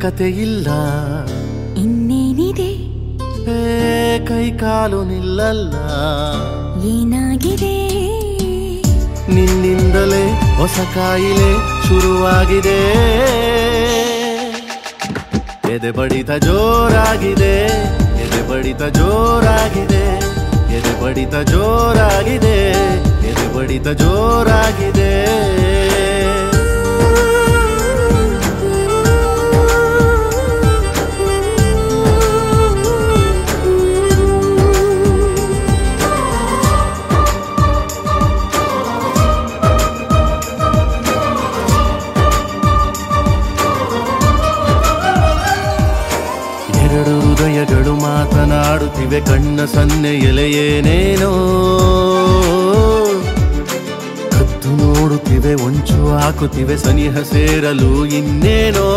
ಕತೆ ಇಲ್ಲ ಇನ್ನೇನಿದೆ ಏ ಕೈ ಕಾಲು ನಿಲ್ಲಲ್ಲ ಏನಾಗಿದೆ ನಿನ್ನಿಂದಲೇ ಹೊಸ ಕಾಯಿಲೆ ಶುರುವಾಗಿದೆ ಎದೆ ಬಡಿತ ಜೋರಾಗಿದೆ ಎದೆ ಬಡಿತ ಜೋರಾಗಿದೆ ಎದೆ ಬಡಿತ ಜೋರಾಗಿದೆ ಎದೆ ಬಡಿತ ಜೋರಾಗಿದೆ ಎರಡು ಹೃದಯಗಳು ಮಾತನಾಡುತ್ತಿವೆ ಕಣ್ಣ ಸನ್ನೆ ಎಲೆಯೇನೇನೋ ಕತ್ತು ನೋಡುತ್ತಿವೆ ಒಂಚು ಹಾಕುತ್ತಿವೆ ಸನಿಹ ಸೇರಲು ಇನ್ನೇನೋ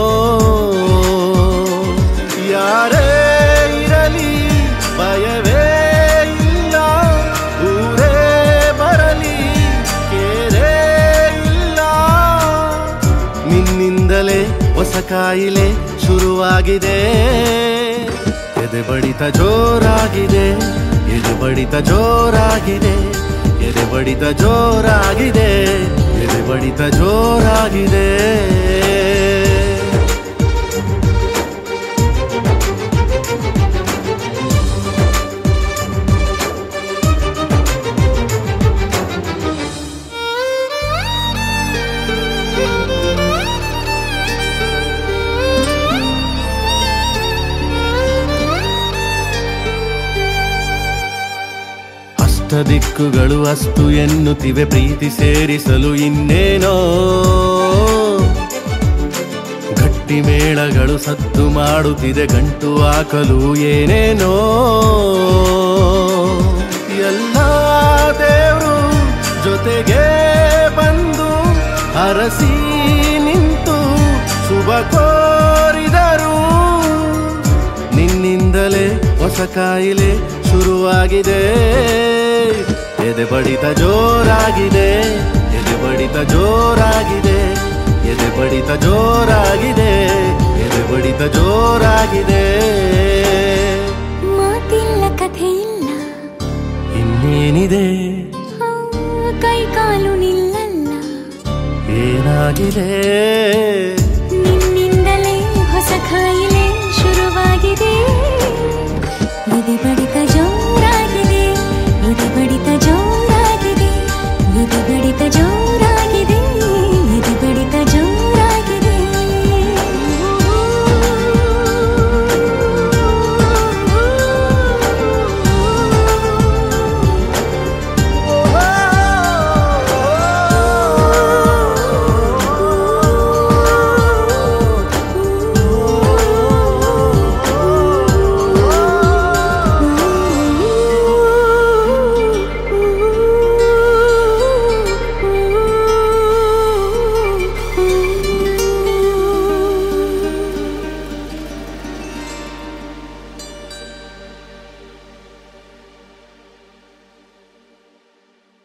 ಯಾರೇ ಇರಲಿ ಭಯವೇ ಇಲ್ಲ ಊರೇ ಬರಲಿ ಕೇರೇ ಇಲ್ಲ ನಿನ್ನಿಂದಲೇ ಹೊಸ ಕಾಯಿಲೆ ಶುರುವಾಗಿದೆ ಎದೆ ಬಡಿತ ಜೋರಾಗಿದೆ ಎದೆ ಬಡಿತ ಜೋರಾಗಿದೆ ಎದೆ ಬಡಿತ ಜೋರಾಗಿದೆ ಎದೆ ಬಡಿತ ಜೋರಾಗಿದೆ ಅಷ್ಟ ದಿಕ್ಕುಗಳು ಅಷ್ಟು ಎನ್ನುತ್ತಿವೆ ಪ್ರೀತಿ ಸೇರಿಸಲು ಇನ್ನೇನೋ ಗಟ್ಟಿ ಮೇಳಗಳು ಸದ್ದು ಮಾಡುತ್ತಿದೆ ಗಂಟು ಹಾಕಲು ಏನೇನೋ ಎಲ್ಲ ದೇವರು ಜೊತೆಗೆ ಬಂದು ಅರಸಿ ನಿಂತು ಶುಭ ಕೋರಿದರು ನಿನ್ನಿಂದಲೇ ಹೊಸ ಕಾಯಿಲೆ ಶುರುವಾಗಿದೆ ಎದೆ ಬಡಿತ ಜೋರಾಗಿದೆ ಎದೆ ಬಡಿತ ಜೋರಾಗಿದೆ ಎದೆ ಬಡಿತ ಜೋರಾಗಿದೆ ಎದೆ ಬಡಿತ ಜೋರಾಗಿದೆ